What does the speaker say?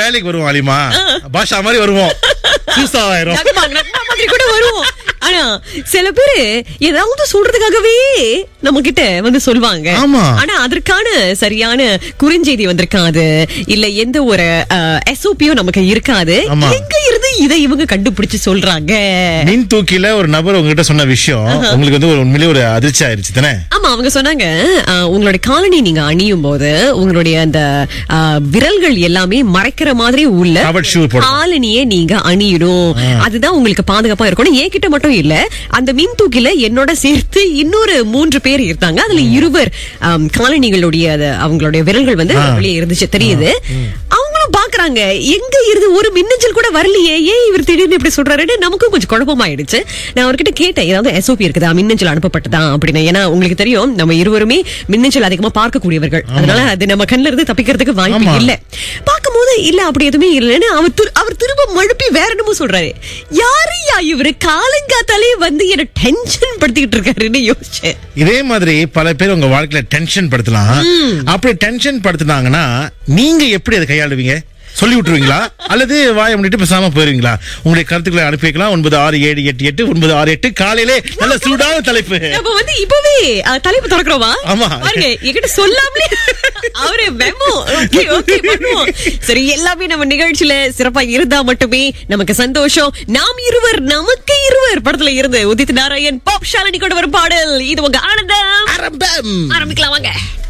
வேலைக்கு வருவோம் அலிமா பாஷா மாதிரி வருவோம் சூசாவாயிரும் நக்மா, நக்மா மாதிரி கூட வருவோம் ஆனா சில பேரு ஏதாவது சொல்றதுக்காகவே நம்ம கிட்ட வந்து சொல்லுவாங்க ஆமா. ஆனா அதற்கான சரியான குறுஞ்செய்தி வந்திருக்காது இல்ல எந்த ஒரு எஸ்ஓபியும் நமக்கு இருக்காது ஆமா. எங்க இருந்து இதை இவங்க கண்டுபிடிச்சு சொல்றாங்க மின் தூக்கில ஒரு நபர் உங்ககிட்ட சொன்ன விஷயம் உங்களுக்கு வந்து ஒரு உண்மையிலேயே ஒரு அதிர்ச்சி ஆயிருச்சு தானே ஆமா அவங்க சொன்னாங்க அஹ், உங்களுடைய காலனி நீங்க அணியும் போது உங்களுடைய அந்த அஹ், விரல்கள் எல்லாமே மறைக்கிற மாதிரி உள்ள Covered shoe போடணும். காலனியே நீங்க அணியணும் அதுதான் உங்களுக்கு பாதுகாப்பா இருக்கணும் என்கிட்ட மட்டும் இல்ல அந்த மின் தூக்கில என்னோட சேர்த்து இன்னொரு மூன்று பேர் இருந்தாங்க அதுல இருவர் அம், காலனிகளுடைய அது, அவங்களுடைய விரல்கள் வந்து வெளியே இருந்துச்சு தெரியுது அவங்களும் பாக்குறாங்க எங்க இருந்து ஒரு மின்னஞ்சல் கூட வரலையே ஏன் இவர் திடீர்னு இப்படி சொல்றாருன்னு நமக்கும் கொஞ்சம் குழப்பமாயிடுச்சு நான் அவர்கிட்ட கேட்டேன் ஏதாவது எஸ்ஓபி இருக்குதா மின்னஞ்சல் அனுப்பப்பட்டதா அப்படின்னு ஏன்னா உங்களுக்கு தெரியும் நம்ம இருவருமே மின்னஞ்சல் அதிகமா பார்க்கக்கூடியவர்கள் அதனால அது நம்ம கண்ணுல இருந்து தப்பிக்கிறதுக்கு வாய்ப்பு ஆமா. இல்ல பார்க்கும்போது இல்ல அப்படி எதுவுமே இல்லைன்னு அவர் திரு- அவர் திரும்ப மழுப்பி வேற என்னமோ சொல்றாரு யாரையா இவரு காலங்காத்தாலே வந்து என்ன டென்ஷன் படுத்திக்கிட்டு இருக்காருன்னு யோசிச்சேன் இதே மாதிரி பல பேர் உங்க வாழ்க்கையில டென்ஷன் படுத்தலாம் அப்படி டென்ஷன் படுத்துனாங்கன்னா நீங்க எப்படி அதை கையாளுவீங்க சொல்லி விட்டுருவீங்களா அல்லது வாய முடிட்டு பேசாம போயிருவீங்களா உங்களுடைய கருத்துக்களை அனுப்பி வைக்கலாம் ஒன்பது ஆறு ஏழு எட்டு எட்டு ஒன்பது ஆறு எட்டு காலையிலே நல்ல சூடான தலைப்பு நம்ம வந்து இப்பவே அஹ், தலைப்பு திறக்கிறோமா ஆமா. பாருங்க என்கிட்ட சொல்லாமலே அவரு மெமோ ஓகே ஓகே பண்ணுவோம் சரி எல்லாமே நம்ம நிகழ்ச்சியில சிறப்பா இருந்தா மட்டுமே நமக்கு சந்தோஷம் நாம் இருவர் நமக்கு இருவர் படத்துல இருந்து உதித் நாராயண் பாப் ஷாலினி கொண்டு வரும் பாடல் இது உங்க ஆனந்தம் ஆரம்பம் ஆரம்பிக்கலாம் வாங்க